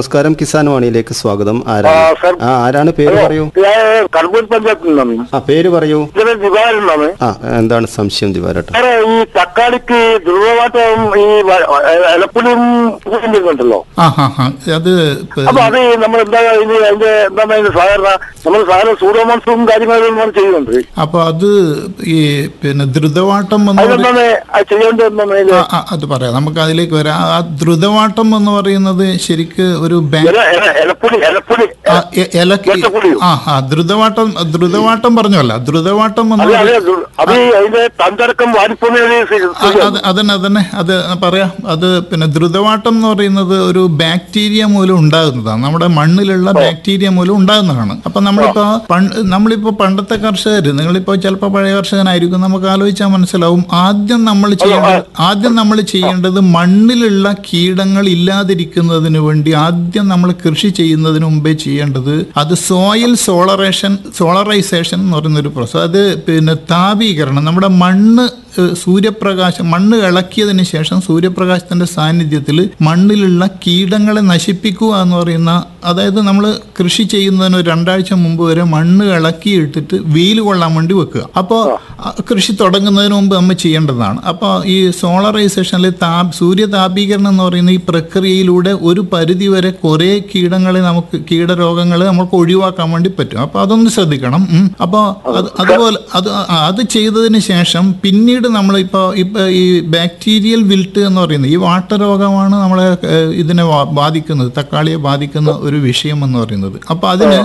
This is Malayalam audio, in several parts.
നമസ്കാരം കിസാൻ വാണിയിലേക്ക് സ്വാഗതം ആ, ആരാണ് സർ. ആ ആരാണ് പേര് പറയൂ ഞാൻ കർബൂർ പഞ്ചായത്തിൽ നിന്നാണ് ആ പേര് പറയൂ ഇതിന് ദിവാരനാണ് ആ എന്താണ് സംശയം ദിവാരട്ട സാറേ ഈ തക്കാളിക്ക് ധ്രുവമാറ്റം ഈ വ- ഇലപ്പുലിയും പൂവും വരുന്നുണ്ടല്ലോ ആ ഹാ ഹാ അത് പ- അപ്പൊ അത് നമ്മൾ എന്താ ഇനി അതിന്റെ എന്താണ് അതിന്റെ സാധാരണ നമ്മൾ സാധാരണ സൂഡോമോൺസും കാര്യങ്ങളും നമ്മൾ ചെയ്യുന്നുണ്ട് അപ്പൊ അത് ഈ പിന്നെ ദ്രുതവാട്ടം എന്ന് പറ- അതെന്താണ് അത് ചെയ്യേണ്ടത് എന്താണ് അതില്? ആ, ആ, അത് പറയാം നമുക്ക് അതിലേക്ക് വരാം ആ ദ്രുതവാട്ടം എന്ന് പറയുന്നത് ശരിക്ക് ഒരു ബാങ്ക് ഇല- ഇല- ഇലപ്പുലി ഇലപ്പുലി ആ, എ- എലക്ക് വെട്ടപ്പുലിയോ? ആ ആ ദ്രുതവാട്ടം ദ്രുതവാട്ടം പറഞ്ഞല്ല ദ്രുതവാട്ടം എന്ന് അതെ പറയുന്നത് അതെ ദു- അത് ഈ അതിന്റെ തന്തടക്കം വാരിപ്പോകുന്ന ആ, അത് അതന്നെ അതന്നെ അത് പറയാം അത് പിന്നെ ദ്രുതവാട്ടം എന്ന് പറയുന്നത് ഒരു ബാക്ടീരിയ മൂലം ഉണ്ടാകുന്നതാണ് നമ്മുടെ മണ്ണിലുള്ള ബാക്ടീരിയ മൂലം ഉണ്ടാകുന്നതാണ് അപ്പൊ നമ്മളിപ്പോ പണ്ട് നമ്മളിപ്പോ പണ്ടത്തെ കർഷകർ നിങ്ങളിപ്പോ ചിലപ്പോ പഴയ കർഷകനായിരിക്കും നമുക്ക് ആലോചിച്ചാൽ മനസ്സിലാവും ആദ്യം നമ്മൾ ചെയ്യേണ്ടത് ആദ്യം നമ്മൾ ചെയ്യേണ്ടത് മണ്ണിലുള്ള കീടങ്ങൾ ഇല്ലാതിരിക്കുന്നതിന് വേണ്ടി ആദ്യം നമ്മൾ കൃഷി ചെയ്യുന്നതിന് മുമ്പേ ചെയ്യേണ്ടത് അത് സോയിൽ സോളറേഷൻ സോളറൈസേഷൻ എന്ന് പറയുന്ന ഒരു പ്രോസസ് അത് പിന്നെ താപീകരണം നമ്മുടെ മണ്ണ് ഏഹ്, സൂര്യപ്രകാശം മണ്ണ് ഇളക്കിയതിന് ശേഷം സൂര്യപ്രകാശത്തിന്റെ സാന്നിധ്യത്തിൽ മണ്ണിലുള്ള കീടങ്ങളെ നശിപ്പിക്കുക എന്ന് പറയുന്ന അതായത് നമ്മൾ കൃഷി ചെയ്യുന്നതിന് ഒരു രണ്ടാഴ്ച മുമ്പ് വരെ മണ്ണ് ഇളക്കി ഇട്ടിട്ട് വെയിൽ കൊള്ളാൻ വേണ്ടി വെക്കുക അപ്പോൾ കൃഷി തുടങ്ങുന്നതിന് മുമ്പ് നമ്മൾ ചെയ്യേണ്ടതാണ് അപ്പോൾ ഈ സോളറൈസേഷനിൽ താ സൂര്യ താപീകരണം എന്ന് പറയുന്ന ഈ പ്രക്രിയയിലൂടെ ഒരു പരിധി വരെ കുറേ കീടങ്ങളെ നമുക്ക് കീടരോഗങ്ങളെ നമുക്ക് ഒഴിവാക്കാൻ വേണ്ടി പറ്റും അപ്പോൾ അതൊന്ന് ശ്രദ്ധിക്കണം ഉം. അപ്പോൾ അത് അതുപോലെ അത് ആ, അത് ചെയ്തതിന് ശേഷം പിന്നീട് നമ്മളിപ്പോൾ ഇപ്പോൾ ഈ ബാക്ടീരിയൽ വിൽട്ട് എന്ന് പറയുന്നത് ഈ വാട്ടരോഗമാണ് നമ്മളെ ഏഹ്, ഇതിനെ ബാ- ബാധിക്കുന്നത് തക്കാളിയെ ബാധിക്കുന്ന ഒരു വിഷയം എന്ന് പറയുന്നത് അപ്പോൾ അതിന്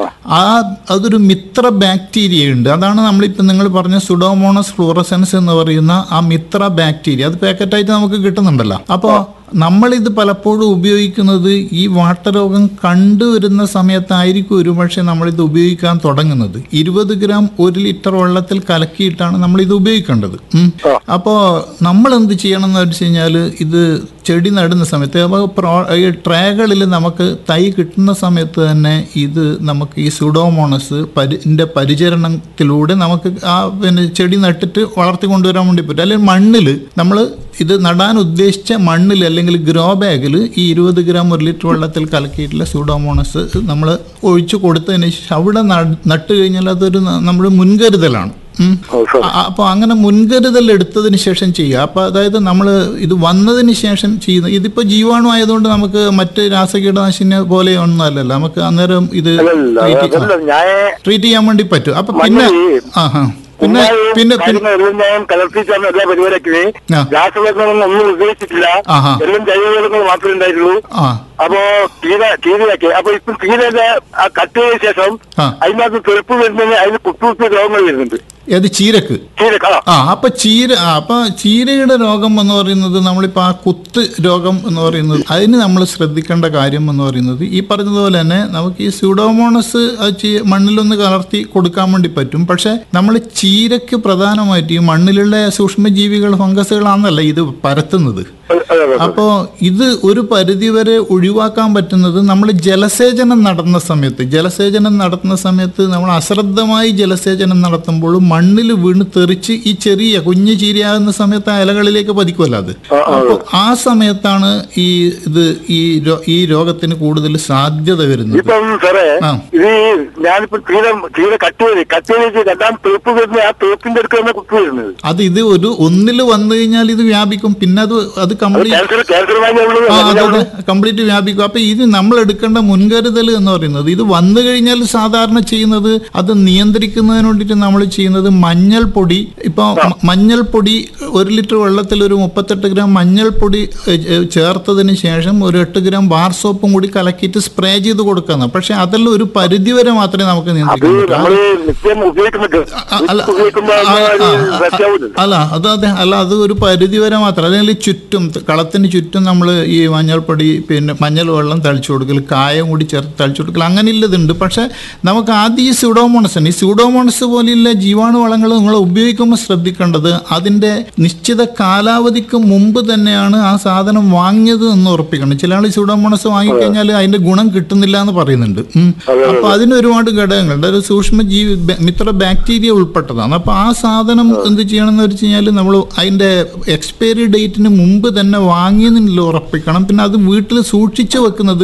ആ അതൊരു മിത്ര ബാക്ടീരിയ ഉണ്ട് അതാണ് നമ്മളിപ്പോൾ നിങ്ങൾ പറഞ്ഞ സുഡോമോണസ് ഫ്ലൂറസെൻസ് എന്ന് പറയുന്ന ആ മിത്ര ബാക്ടീരിയ അത് പാക്കറ്റായിട്ട് നമുക്ക് കിട്ടുന്നുണ്ടല്ലോ അപ്പോൾ നമ്മളിത് പലപ്പോഴും ഉപയോഗിക്കുന്നത് ഈ വാട്ടരോഗം കണ്ടുവരുന്ന സമയത്തായിരിക്കും ഒരുപക്ഷെ നമ്മളിത് ഉപയോഗിക്കാൻ തുടങ്ങുന്നത് ഇരുപത് ഗ്രാം ഒരു ലിറ്റർ വെള്ളത്തിൽ കലക്കിയിട്ടാണ് നമ്മളിത് ഉപയോഗിക്കേണ്ടത് ഉം. അപ്പോൾ നമ്മൾ എന്ത് ചെയ്യണം എന്ന് വെച്ച് കഴിഞ്ഞാൽ ഇത് ചെടി നടുന്ന സമയത്ത് അപ്പോൾ പ്രോ ഈ ട്രേകളിൽ നമുക്ക് തൈ കിട്ടുന്ന സമയത്ത് തന്നെ ഇത് നമുക്ക് ഈ സുഡോമോണസ് പരി ന്റെ പരിചരണത്തിലൂടെ നമുക്ക് ആ പിന്നെ ചെടി നട്ടിട്ട് വളർത്തി കൊണ്ടുവരാൻ വേണ്ടി പറ്റും അല്ലെങ്കിൽ മണ്ണിൽ നമ്മൾ ഇത് നടാൻ ഉദ്ദേശിച്ച മണ്ണിൽ അല്ലെങ്കിൽ ഗ്രോ ബാഗിൽ ഈ ഇരുപത് ഗ്രാം ഒരു ലിറ്റർ വെള്ളത്തിൽ കലക്കിയിട്ടുള്ള സൂഡോമോണസ് നമ്മൾ ഒഴിച്ചു കൊടുത്തതിന് ശേഷം അവിടെ നട്- നട്ട് കഴിഞ്ഞാൽ അതൊരു ന- നമ്മുടെ മുൻകരുതലാണ് ഉം. അ- അപ്പൊ അങ്ങനെ മുൻകരുതൽ എടുത്തതിന് ശേഷം ചെയ്യുക അപ്പൊ അതായത് നമ്മൾ ഇത് വന്നതിന് ശേഷം ചെയ്യുന്ന ഇതിപ്പോ ജീവാണു ആയതുകൊണ്ട് നമുക്ക് മറ്റ് രാസകീടനാശിനി പോലെ ഒന്നും അല്ലല്ലോ നമുക്ക് അന്നേരം ഇത് അല്ലല്ല ട്രീറ്റ് അതല്ല ഞാൻ ട്രീറ്റ് ചെയ്യാൻ വേണ്ടി പറ്റും അപ്പൊ പിന്നെ മണ്ണിൽ ആ ആ. പിന്നെ പിന്നെ പിന്നെ കാര്യങ്ങളെല്ലാം ഞാൻ കലർത്തിച്ചാണ് എല്ലാ പരിപാടിക്ക് ആ. രാസവളങ്ങളൊന്നും ഒന്നും ഉപയോഗിച്ചിട്ടില്ല ആഹാ. എല്ലാം ജൈവവളങ്ങൾ മാത്രമേ ഉണ്ടായിട്ടുള്ളൂ ആ അപ്പോ തീര തീരയാക്കി അപ്പൊ ഇപ്പൊ തീരയുടെ ആ കട്ട് ചെയ്ത ശേഷം ആ. അതിനകത്ത് തെറുപ്പ് വരുന്നതിന് അതിന് കുത്തുകുത്തി രോഗങ്ങൾ വരുന്നുണ്ട് ഏത് ചീരക്ക് തീര കള ആ അപ്പൊ ചീര ആ, അപ്പൊ ചീരയുടെ രോഗം എന്ന് പറയുന്നത് നമ്മളിപ്പോ ആ കുത്ത് രോഗം എന്ന് പറയുന്നത് അതിന് നമ്മൾ ശ്രദ്ധിക്കേണ്ട കാര്യം എന്ന് പറയുന്നത് ഈ പറഞ്ഞതുപോലെ തന്നെ നമുക്ക് ഈ സ്യൂഡോമോണസ് അത് ചീ- മണ്ണിലൊന്ന് കലർത്തി കൊടുക്കാൻ വേണ്ടി പറ്റും പക്ഷെ നമ്മൾ ചീരക്ക് പ്രധാനമായിട്ട് ഈ മണ്ണിലുള്ള സൂക്ഷ്മജീവികൾ ഫംഗസുകളാണെന്നല്ല ഇത് പരത്തുന്നത് അപ്പോൾ ഇത് ഒരു പരിധിവരെ ഒഴിവാക്കാൻ പറ്റുന്നത് നമ്മൾ ജലസേചനം നടത്തുന്ന സമയത്ത് ജലസേചനം നടത്തുന്ന സമയത്ത് നമ്മൾ അശ്രദ്ധമായി ജലസേചനം നടത്തുമ്പോൾ മണ്ണിൽ വീണ് തെറിച്ച് ഈ ചെറിയ കുഞ്ഞു ചീരയാകുന്ന സമയത്ത് ആ ഇലകളിലേക്ക് പതിക്കുമല്ലോ അത് അപ്പോൾ ആ സമയത്താണ് ഈ ഇത് ഈ രോ- ഈ രോഗത്തിന് കൂടുതൽ സാധ്യത വരുന്നത് ഇപ്പം സാറേ ആ. ഇത് ഞാനിപ്പോ തീര തീര കട്ട് ചെയ്ത് കട്ട് ചെയ്ത് രണ്ടാം തേപ്പ് വരുന്ന ആ തേപ്പിന്റെ അടുത്ത് തന്നെ കുത്തു വരുന്നത് അത് ഇത് ഒരു ഒന്നിൽ വന്നു കഴിഞ്ഞാൽ ഇത് വ്യാപിക്കും പിന്നെ അത് അത് അത് കംപ്ലീറ്റ് ക്യാൻസർ ക്യാൻസർ ആ അതെ ഉള്ളത് അതെ കംപ്ലീറ്റ് വ്യാപിക്കും അപ്പൊ ഇത് നമ്മൾ എടുക്കേണ്ട മുൻകരുതൽ എന്ന് പറയുന്നത് ഇത് വന്നു കഴിഞ്ഞാൽ സാധാരണ ചെയ്യുന്നത് അത് നിയന്ത്രിക്കുന്നതിന് വേണ്ടിയിട്ട് നമ്മൾ ചെയ്യുന്നത് മഞ്ഞൾപ്പൊടി ഇപ്പൊ മ- മഞ്ഞൾപ്പൊടി ഒരു ലിറ്റർ വെള്ളത്തിൽ ഒരു മുപ്പത്തെട്ട് ഗ്രാം മഞ്ഞൾപ്പൊടി ഏ, ഏ, ചേർത്തതിന് ശേഷം ഒരു എട്ട് ഗ്രാം ബാർ സോപ്പും കൂടി കലക്കിയിട്ട് സ്പ്രേ ചെയ്ത് കൊടുക്കുന്നത് പക്ഷെ അതെല്ലാം ഒരു പരിധി വരെ മാത്രമേ നമുക്ക് അത് നിയന്ത്രിക്കാൻ പറ്റൂ നമ്മള് നിത്യം ഉപയോഗിക്കുന്ന ഗ- അ- അല്ല ഉപയോഗിക്കുമ്പോ ആ, ആ, ആ, സത്യാവില്ല അല്ല അത് അതെ അല്ല അത് ഒരു പരിധി വരെ മാത്രം അല്ലെങ്കിൽ ചുറ്റും കളത്തിന് ചുറ്റും നമ്മൾ ഈ മഞ്ഞൾപ്പൊടി പിന്നെ മഞ്ഞൾ വെള്ളം തളിച്ചു കൊടുക്കൽ കായം കൂടി ചേർത്ത് തളിച്ചു കൊടുക്കൽ അങ്ങനെ ഇല്ലതുണ്ട് പക്ഷെ നമുക്ക് ആദ്യം ഈ സ്യൂഡോമോണസ് ഉണ്ട് ഈ സ്യൂഡോമോണസ് പോലെയുള്ള ജീവാണു വളങ്ങൾ നിങ്ങൾ ഉപയോഗിക്കുമ്പോൾ ശ്രദ്ധിക്കേണ്ടത് അതിൻ്റെ നിശ്ചിത കാലാവധിക്ക് മുമ്പ് തന്നെയാണ് ആ സാധനം വാങ്ങിയത് എന്ന് ഉറപ്പിക്കണം ചില ആൾ സ്യൂഡോമോണസ് വാങ്ങിക്കഴിഞ്ഞാൽ അതിന്റെ ഗുണം കിട്ടുന്നില്ല എന്ന് പറയുന്നുണ്ട് ഉം. അപ്പൊ അതിന് ഒരുപാട് ഘടകങ്ങളുണ്ട് ഒരു സൂക്ഷ്മ ജീവി ബ- മിത്ര ബാക്ടീരിയ ഉൾപ്പെട്ടതാണ് അപ്പൊ ആ സാധനം എന്ത് ചെയ്യണം എന്ന് വെച്ച് കഴിഞ്ഞാൽ നമ്മൾ അതിന്റെ എക്സ്പയറി ഡേറ്റിന് മുമ്പ് തന്നെ വാങ്ങിയെന്നില്ല ഉറപ്പിക്കണം പിന്നെ അത് വീട്ടിൽ സൂക്ഷിച്ചു വെക്കുന്നത്